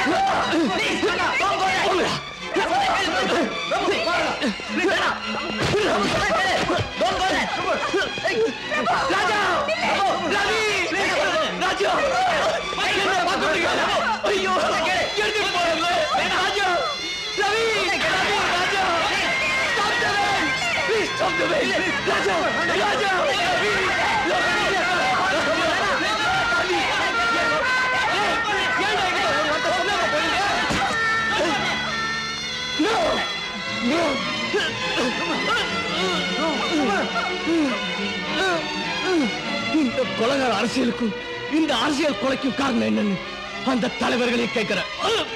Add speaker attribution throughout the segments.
Speaker 1: ராஜா ரவி ராஜா என்ன பாத்துட்டீங்க ஐயோ எடுத்து போறல ராஜா ரவி ரவி ராஜா stop the rain please stop the rain Raja Raja Ravi No! No! இந்த கொலகார அரசியலுக்கும் இந்த அரசியல் கொலைக்கும் காரணம் என்னன்னு அந்த தலைவர்களே கேட்கிறேன்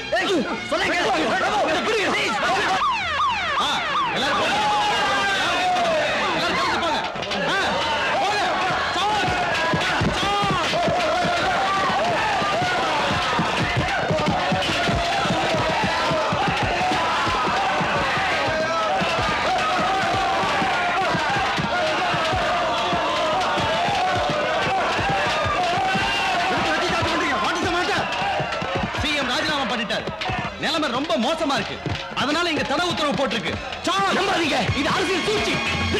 Speaker 2: சிஎம் ராஜினாமா பண்ணிட்டாரு நிலைமை ரொம்ப மோசமா இருக்கு அதனால இங்க தடை உத்தரவு போட்டிருக்கு
Speaker 1: நம்பாதீங்க இது அரசியல் சூழ்ச்சி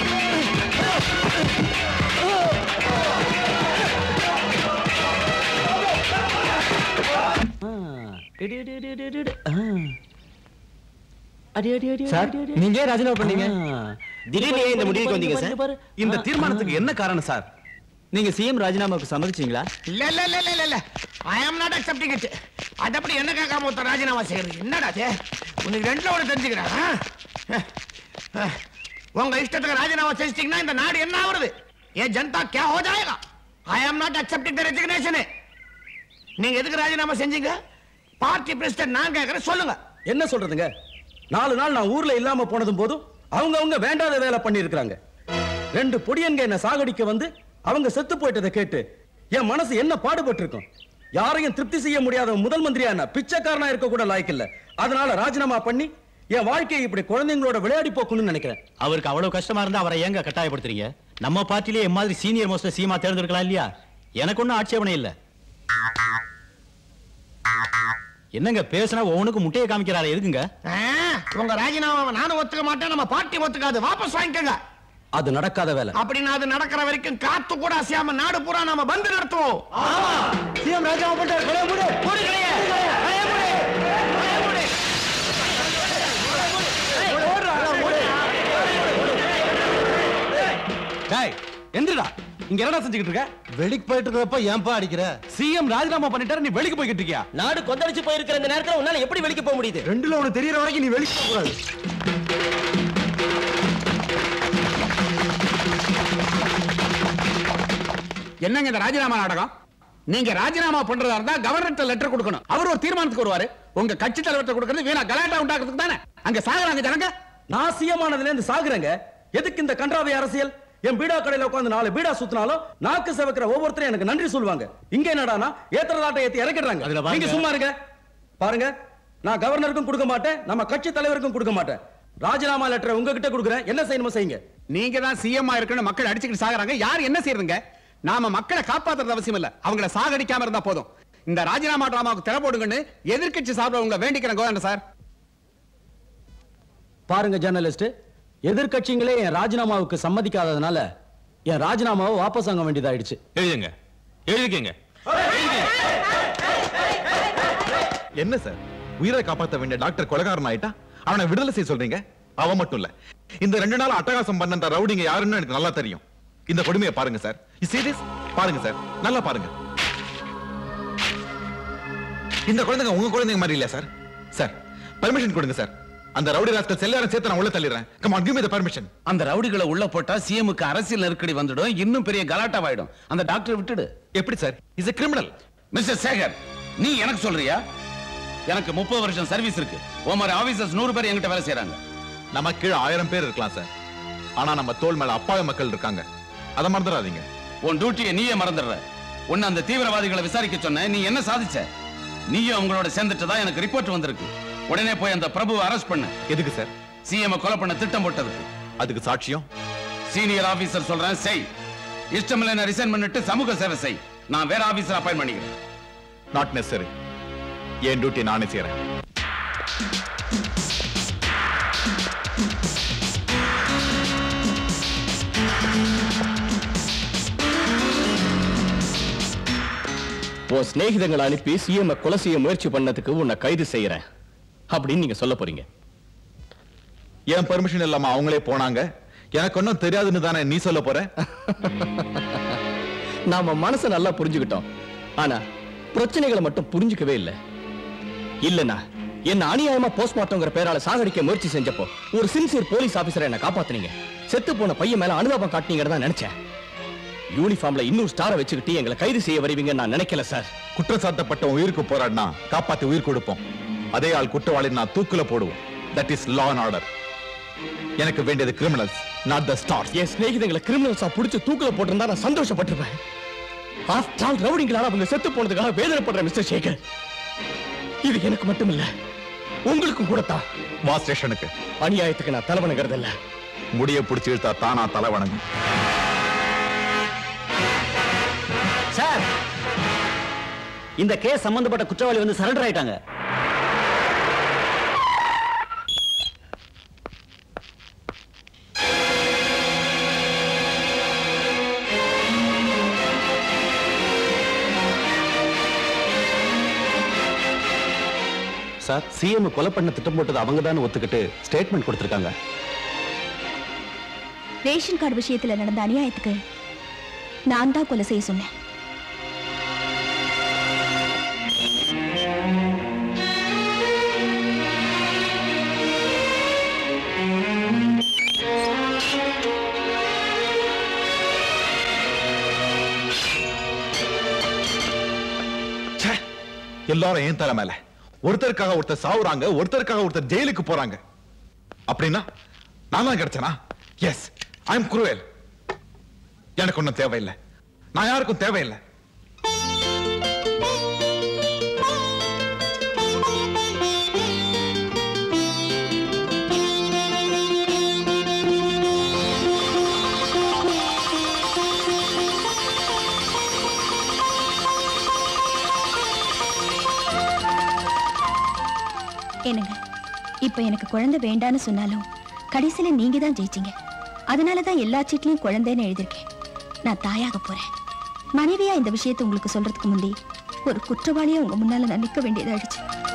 Speaker 2: சார் நீங்க ஏன் ராஜினாமா பண்ணீங்க
Speaker 3: திடீர்னு ஏன் இந்த முடிவுக்கு வந்தீங்க சார்
Speaker 2: இந்த தீர்மானத்துக்கு என்ன காரணம் சார் நீங்க சிஎம் ராஜினாமாவுக்கு சம்மதிச்சீங்களா
Speaker 4: இல்ல இல்ல இல்ல இல்ல இல்ல I am not accepting it அது அப்படி என்ன கேட்காம ஒருத்தர் ராஜினாமா செய்யறது என்னடா அது உனக்கு ரெண்டுல ஒன்று தெரிஞ்சுக்கிறேன் ஆ? ஆ. உங்க இஷ்டத்துக்கு ராஜினாமா செஞ்சிட்டீங்கன்னா இந்த நாடு என்ன ஆகுறது ஏ ஜனதா கே ஹோ ஜாயேகா I am not accepting the resignation நீங்க எதுக்கு ராஜினாமா செஞ்சீங்க பார்ட்டி பிரசிடென்ட் நான் கேட்கறேன் சொல்லுங்க
Speaker 2: என்ன சொல்றதுங்க நாலு நாள் நான் ஊர்ல இல்லாம போனதும் போதும் அவங்க அவங்க வேண்டாத வேலை பண்ணி ரெண்டு பொடியன்க என்ன சாகடிக்க வந்து அவங்க செத்து போயிட்டதை கேட்டு என் மனசு என்ன பாடுபட்டு இருக்கும் யாரையும் திருப்தி செய்ய முடியாத முதல் மந்திரியா என்ன பிச்சைக்காரனா இருக்க கூட லாய்க்கு இல்ல அதனால ராஜினாமா பண்ணி என் வாழ்க்கையை இப்படி குழந்தைங்களோட விளையாடி போக்கணும்னு நினைக்கிறேன்
Speaker 5: அவருக்கு அவ்வளவு கஷ்டமா இருந்தா அவரை ஏங்க கட்டாயப்படுத்துறீங்க நம்ம பார்ட்டிலே என் மாதிரி சீனியர் மோஸ்ட் சீமா தேர்ந்தெடுக்கலாம் இல்லையா எனக்கு ஒன்றும் ஆட்சேபனை இல்ல என்னங்க பேசினா ஒவ்வொன்றுக்கு முட்டையை காமிக்கிறாரு எதுக்குங்க
Speaker 4: ஆ, உங்க ராஜினாமாவை நானும் ஒத்துக்க மாட்டேன் நம்ம பார்ட்டி ஒத்துக்காது வாபஸ் வாங்கிக்கோங்க
Speaker 2: அது நடக்காத வேலை
Speaker 4: அப்படின்னா அது நடக்கிற வரைக்கும் காத்து கூட அசையாம நாடு பூரா நாம பந்து நடத்துவோம்
Speaker 2: சிஎம் ராஜினாமா பண்ணிட்டாரு கொலையை மூடு.
Speaker 4: மூடு கடையை. கடையை மூடு. கடையை மூடு.
Speaker 2: டேய் எந்திரடா இங்க என்னடா செஞ்சுக்கிட்டு இருக்க வெளிக்கு போயிட்டு இருக்கப்ப ஏன்பா அடிக்கிற சிஎம் ராஜினாமா பண்ணிட்டாரு நீ வெளிக்கு போய்கிட்டு இருக்கியா
Speaker 3: நாடு கொந்தளிச்சு போயிருக்கிற இந்த நேரத்துல உன்னால எப்படி வெளிக்க போக முடியுது
Speaker 2: ரெண்டுல உனக்கு தெரியற வரைக்கும் நீ வெளிக்கு போக கூடாது
Speaker 4: என்னங்க இந்த ராஜினாமா நாடகம் நீங்க ராஜினாமா பண்றதா இருந்தா கவர்னர் லெட்டர் கொடுக்கணும் அவர் ஒரு தீர்மானத்துக்கு வருவாரு உங்க கட்சி தலைவர்கிட்ட கொடுக்கறது வீணா கலாட்டா உண்டாக்குறதுக்கு தானே அங்க சாகுறாங்க ஜனங்க
Speaker 2: நான் சிஎம் ஆனதுல இருந்து சாகுறேங்க எதுக்கு இந்த கன்றாவை அரசியல் என் பீடா கடையில உட்கார்ந்து நாலு பீடா சுத்தினாலும் நாக்கு செவக்கிற ஒவ்வொருத்தரும் எனக்கு நன்றி சொல்லுவாங்க இங்க என்னடானா ஏத்துறதாட்ட ஏத்தி இறக்கிடுறாங்க
Speaker 5: அதுல பாருங்க.
Speaker 2: நீங்க சும்மா இருங்க பாருங்க நான் கவர்னருக்கும் கொடுக்க மாட்டேன் நம்ம கட்சி தலைவருக்கும் கொடுக்க மாட்டேன் ராஜினாமா லெட்டர் உங்ககிட்ட கொடுக்குறேன் என்ன செய்யணுமோ செய்யுங்க
Speaker 4: நீங்க தான் சிஎம் இருக்கணும் மக்கள் அடிச்சுக்கிட்டு சாகுறாங்க யார் என்ன செய்யறதுங்க நாம மக்களை காப்பாத்துறது அவசியம் இல்ல அவங்கள சாகடிக்காம இருந்தா போதும் இந்த ராஜினாமா டிராமாவுக்கு திற போடுங்கன்னு எதிர்க்கட்சி சார்பில் உங்களை வேண்டிக்கிறேன் கோவிந்த சார்
Speaker 2: பாருங்க ஜர்னலிஸ்ட் எதிர்க்கட்சிங்களே என் ராஜினாமாவுக்கு சம்மதிக்காததுனால என் ராஜினாமாவை வாபஸ் வாங்க வேண்டியதாயிடுச்சு
Speaker 6: எழுதுங்க எழுதிக்கங்க என்ன சார் உயிரை காப்பாத்த வேண்டிய டாக்டர் கொலகாரன் ஆயிட்டா அவனை விடுதலை செய்ய சொல்றீங்க அவன் மட்டும் இல்ல இந்த ரெண்டு நாள் அட்டகாசம் பண்ண ரவுடிங்க யாருன்னு எனக்கு நல்லா தெரியும் இந்த கொடுமையை பாருங்க சார் சீரியஸ் பாருங்க சார் நல்லா பாருங்க இந்த குழந்தைங்க உங்க குழந்தைங்க மாதிரி இல்ல சார் சார் பர்மிஷன் கொடுங்க சார் அந்த ரவுடி ராஸ்கல் செல்லாரம் சேர்த்து நான் உள்ள தள்ளிடுறேன் come on give me the permission
Speaker 7: அந்த ரவுடிகளை உள்ள போட்டா சிஎம்க்கு அரசியல் நெருக்கடி வந்துடும் இன்னும் பெரிய கலாட்டாவாயிடும் அந்த டாக்டர் விட்டுடு
Speaker 6: எப்படி sir is a criminal
Speaker 7: mister Sekar நீ எனக்கு சொல்றியா எனக்கு முப்பது வருஷம் சர்வீஸ் இருக்கு உன் மாதிரி ஆபீசர்ஸ் நூறு பேர் என்கிட்ட வேலை செய்யறாங்க
Speaker 6: நம்ம கீழே ஆயிரம் பேர் இருக்கலாம் சார் ஆனா நம்ம தோல் மேல அப்பாவி மக்கள் இருக்காங்க அதை மறந்துடாதீங்க
Speaker 7: உன் டியூட்டியை நீயே மறந்துடுற உன்னை அந்த தீவிரவாதிகளை விசாரிக்க சொன்ன நீ என்ன சாதிச்ச நீயும் அவங்களோட சேர்ந்துட்டதா எனக்கு ரிப்போர்ட் வந்திருக்கு உடனே போய் அந்த பிரபுவை அரெஸ்ட் பண்ணு
Speaker 6: எதுக்கு சார்
Speaker 7: சிஎம் கொலை பண்ண திட்டம் போட்டதுக்கு
Speaker 6: அதுக்கு சாட்சியம்
Speaker 7: சீனியர் ஆபீசர் சொல்றேன் செய் இஷ்டமில்லை ரிசைன் பண்ணிட்டு சமூக சேவை செய் நான் வேற ஆபீசர் அப்பாயின் பண்ணிக்கிறேன்
Speaker 6: நாட் நெசரி என் டியூட்டி நானே செய்யறேன்
Speaker 1: உன் சிநேகிதங்களை அனுப்பி சிஎம் கொலை செய்ய முயற்சி பண்ணதுக்கு உன்னை கைது செய்யறேன் அப்படின்னு நீங்க சொல்ல போறீங்க
Speaker 6: என் பெர்மிஷன் இல்லாம அவங்களே போனாங்க எனக்கு ஒன்னும் தெரியாதுன்னு தானே நீ சொல்ல போற
Speaker 1: நாம மனசை நல்லா புரிஞ்சுக்கிட்டோம் ஆனா பிரச்சனைகளை மட்டும் புரிஞ்சுக்கவே இல்லை இல்லனா என்ன அநியாயமா போஸ்ட்மார்ட்டம்ங்கிற பேரால சாகடிக்க முயற்சி செஞ்சப்போ ஒரு சின்சியர் போலீஸ் ஆபீசரை என்ன காப்பாத்துனீங்க செத்து போன பையன் மேல அனுதாபம் காட்டினீங்கன்னு தான் நினைச்சேன் யூனிஃபார்ம்ல இன்னொரு ஸ்டாரை வச்சுக்கிட்டு எங்களை கைது செய்ய வருவீங்கன்னு நான் நினைக்கல சார்
Speaker 6: குற்றம் சாட்டப்பட்ட உயிருக்கு போராடினா காப்பாத்தி உயிர் கொடுப்போம் அதே ஆள் குற்றவாளி நான் தூக்குல போடுவோம் that is law and order எனக்கு வேண்டியது கிரிமினல்ஸ் நாட் த ஸ்டார்ஸ்
Speaker 1: என் சிநேகிதங்களை கிரிமினல்ஸா புடிச்சு தூக்குல போட்டிருந்தா நான் சந்தோஷப்பட்டிருப்பேன் ஆஃப்டர் ஆல் ரவுடிங்களால அவங்க செத்து போனதுக்காக வேதனைப்படுற மிஸ்டர் சேகர் இது எனக்கு மட்டும் இல்ல உங்களுக்கும் கூட தான்
Speaker 6: வா ஸ்டேஷனுக்கு
Speaker 1: அநியாயத்துக்கு நான் தலைவனுங்கிறது இல்ல
Speaker 6: முடிய பிடிச்சி இழுத்தா தானா தலை வணங்கும்
Speaker 5: சார் இந்த கேஸ் சம்பந்தப்பட்ட குற்றவாளி வந்து சரண்டர் ஆயிட்டாங்க
Speaker 2: சார் சிஎம் கொலை பண்ண திட்டம் போட்டது அவங்க தான் ஒத்துக்கிட்டு ஸ்டேட்மெண்ட் கொடுத்திருக்காங்க
Speaker 8: ரேஷன் கார்டு விஷயத்துல நடந்த அநியாயத்துக்கு நான் தான் கொலை செய்ய சொன்னேன்
Speaker 6: ச்சே, எல்லாரும் ஏன் தலை மேல ஒருத்தருக்காக ஒருத்தர் சாவுறாங்க ஒருத்தருக்காக ஒருத்தர் ஜெயிலுக்கு போறாங்க அப்படின்னா நான் தான் கிடைச்சனா எஸ் ஐ எம் குருவேல் எனக்கு ஒண்ணும் தேவையில்லை நான் யாருக்கும் தேவையில்லை
Speaker 8: என்னங்க இப்ப எனக்கு குழந்தை வேண்டான்னு சொன்னாலும் கடைசியில நீங்க தான் ஜெயிச்சீங்க அதனால தான் எல்லா சீட்லயும் குழந்தைன்னு எழுதியிருக்கேன் நான் தாயாக போறேன் மனைவியா இந்த விஷயத்தை உங்களுக்கு சொல்றதுக்கு முந்தி ஒரு குற்றவாளியா உங்க முன்னால நான் நிக்க வேண்டியதாயிடுச்சு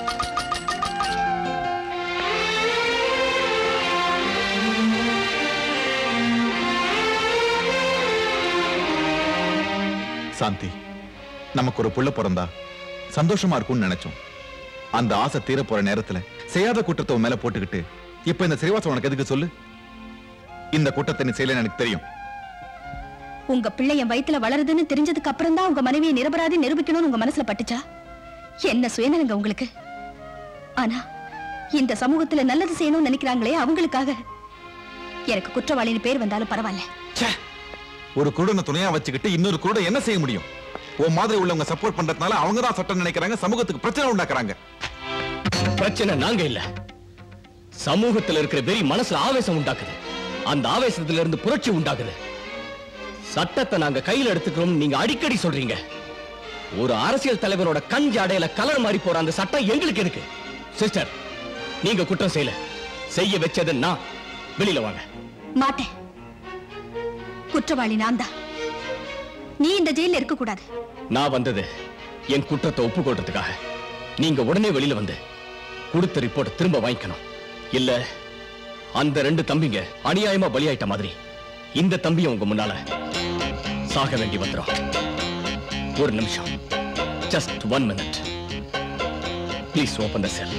Speaker 6: சாந்தி நமக்கு ஒரு புள்ள பிறந்தா சந்தோஷமா இருக்கும்னு நினைச்சோம் அந்த ஆசை தீர போற நேரத்துல செய்யாத குற்றத்தை உன் மேல போட்டுக்கிட்டு இப்ப இந்த சிறைவாசம் உனக்கு எதுக்கு சொல்லு இந்த குற்றத்தை நீ செய்யலன்னு எனக்கு தெரியும்
Speaker 8: உங்க பிள்ளை என் வயித்துல வளருதுன்னு தெரிஞ்சதுக்கு அப்புறம் தான் உங்க மனைவியை நிரபராதி நிரூபிக்கணும்னு உங்க மனசுல பட்டுச்சா என்ன சுயநலங்க உங்களுக்கு ஆனா இந்த சமூகத்துல நல்லது செய்யணும்னு நினைக்கிறாங்களே அவங்களுக்காக எனக்கு குற்றவாளின்னு பேர் வந்தாலும் பரவாயில்ல
Speaker 6: ச்சே! ஒரு குருடனை துணையா வச்சுக்கிட்டு இன்னொரு குருட என்ன செய்ய முடியும் உன் மாதிரி உள்ளவங்க சப்போர்ட் பண்றதுனால அவங்க தான் சட்டம் நினைக்கிறாங்க சமூகத்துக்கு பிரச்சனை உண்டாக்குறாங்க
Speaker 1: பிரச்சனை நாங்க இல்ல சமூகத்துல இருக்கிற வெறி மனசுல ஆவேசம் உண்டாக்குது அந்த ஆவேசத்துல இருந்து புரட்சி உண்டாக்குது சட்டத்தை நாங்க கையில எடுத்துக்கிறோம் நீங்க அடிக்கடி சொல்றீங்க ஒரு அரசியல் தலைவரோட கண் ஜாடையில கலர் மாறி போற அந்த சட்டம் எங்களுக்கு இருக்கு சிஸ்டர் நீங்க குற்றம் செய்யல செய்ய வச்சது நான் வெளியில வாங்க
Speaker 8: மாட்டேன் குற்றவாளி நான் தான் நீ இந்த ஜெயில இருக்க கூடாது
Speaker 1: நான் வந்தது என் குற்றத்தை ஒப்புக்கொள்றதுக்காக நீங்க உடனே வெளியில வந்து கொடுத்த ரிப்போர்ட் திரும்ப வாங்கிக்கணும் இல்ல அந்த ரெண்டு தம்பிங்க அநியாயமா பலியாயிட்ட மாதிரி இந்த தம்பியும் உங்க முன்னால சாக வேண்டி வந்துரும் ஒரு நிமிஷம் just one minute please open the cell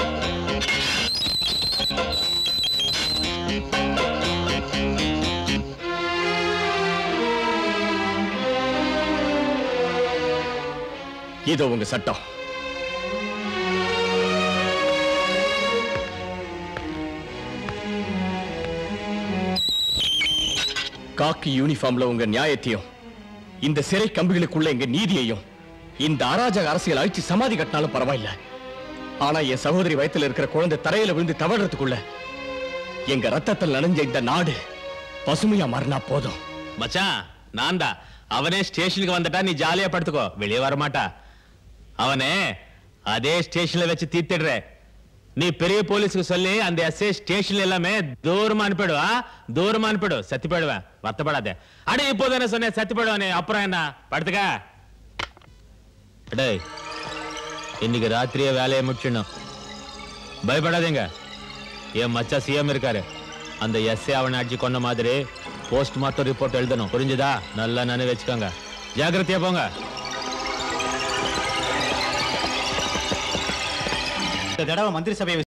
Speaker 1: இதோ உங்க சட்டம் காக்கி யூனிஃபார்ம்ல உங்க நியாயத்தையும் இந்த சிறை கம்பிகளுக்குள்ள எங்க நீதியையும் இந்த அராஜக அரசியல் அழிச்சு சமாதி கட்டினாலும் பரவாயில்ல ஆனா என் சகோதரி வயத்துல இருக்கிற குழந்தை தரையில விழுந்து தவறதுக்குள்ள எங்க ரத்தத்தில் நனைஞ்ச இந்த நாடு பசுமையா மாறினா போதும்
Speaker 3: மச்சான் நான்டா அவனே ஸ்டேஷனுக்கு வந்துட்டா நீ ஜாலியா படுத்துக்கோ வெளியே வர மாட்டா அவனே
Speaker 9: அதே ஸ்டேஷன்ல வச்சு தீர்த்திடுற நீ பெரிய போலீஸ்க்கு சொல்லி அந்த எஸ்ஐ ஸ்டேஷன்ல எல்லாமே தூரமா அனுப்பிடு ஆ? தூரமா அனுப்பிடு சத்தி போயிடுவேன் வருத்தப்படாத அடே இப்போதானே சொன்னேன் சத்தி போயிடுவானே அப்புறம் என்ன படுத்துக்க டேய் இன்னைக்கு ராத்திரியே வேலையை முடிச்சிடணும் பயப்படாதீங்க என் மச்சா சிஎம் இருக்காரு அந்த எஸ்ஏ அவனை அடிச்சு கொன்ன மாதிரி போஸ்ட்மார்ட்டம் ரிப்போர்ட் எழுதணும் புரிஞ்சுதா நல்லா நினைவு வச்சுக்கோங்க ஜாக்கிரதையா போங்க
Speaker 5: இந்த தடவை மந்திரி சபையை